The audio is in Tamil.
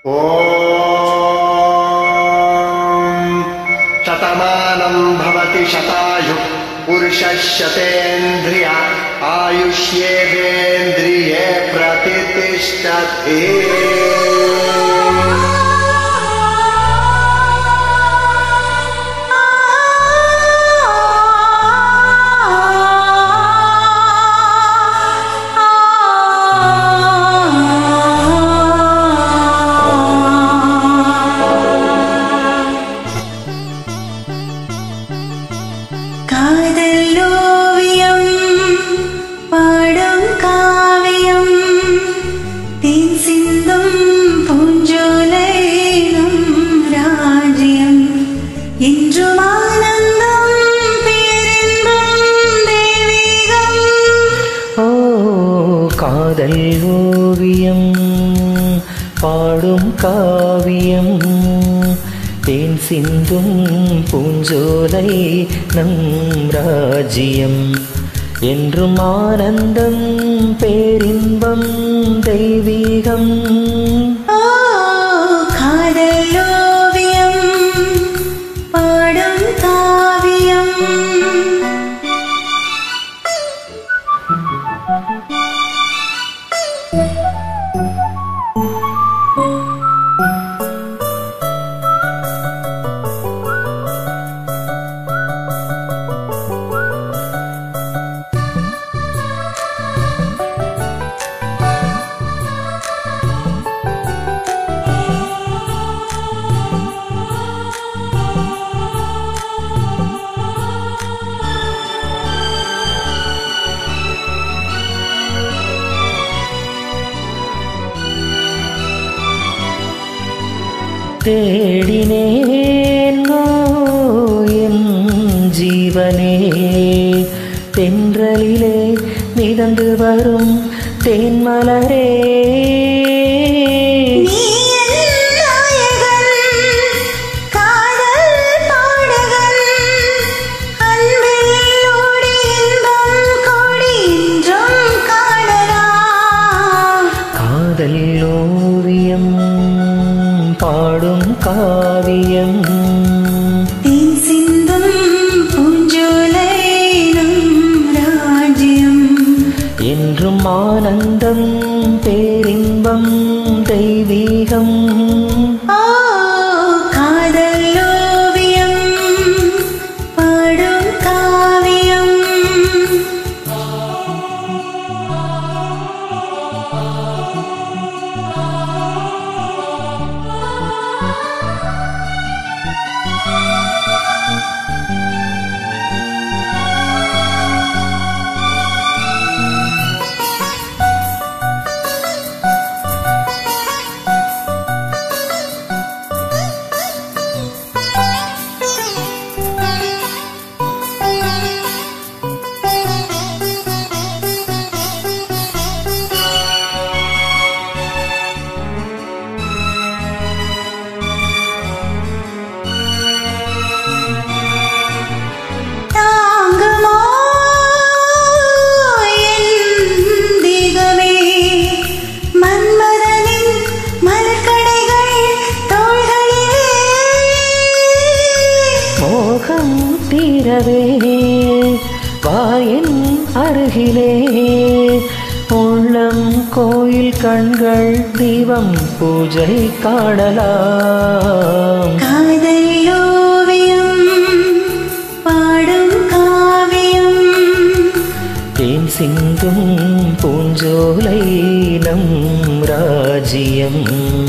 ॐ शतमानं भवति शतायुः पुरुषः शतेन्द्रिय आयुष्येवेन्द्रिये प्रतितिष्ठति காதலோவியம் பாடும் காவியம் தேன் சிந்தும் பூஞ்சோலை நம் ராஜ்யம் என்றும் ஆனந்தம் பேரின்பம் தெய்வீகம் ஓ காதல் ஓவியம் பாடும் காவியம் தேன் சிந்தும் பூஞ்சோலை நம் ராஜ்யம் என்றும் ஆனந்தம் பேரின்பம் தெய்வீகம் ஓ காதலோவியம் பாடும் காவியம் தேடினேன் என் ஜீவனே தென்றலிலே மிதந்து வரும் தேன்மலரே நீ என் நாயகன் காதல் பாடகன் அன்பில் ஓடி இன்பம் கோடி என்றும் காணலாம் காதல் ஓவியம் பாடும் காவியம் தேன் சிந்தும் பூஞ்சோலை நம் ராஜ்யம் என்றும் ஆனந்தம் பேரின்பம் தெய்வீகம் ஓ காதல் ஓவியம் பாடும் காவியம் தாங்குமோ என் தேகமே மன்மதனின் மலர்கடைகள் தோள்களிலே மோகம் தீரவே வாயின் அருகிலே உள்ளம் கோயில் கண்கள் தீபம் பூஜை காணலாம் காதல் ஓவியம் பாடும் காவியம் தேன் சிந்தும் பூஞ்சோலை நம் ராஜ்யம்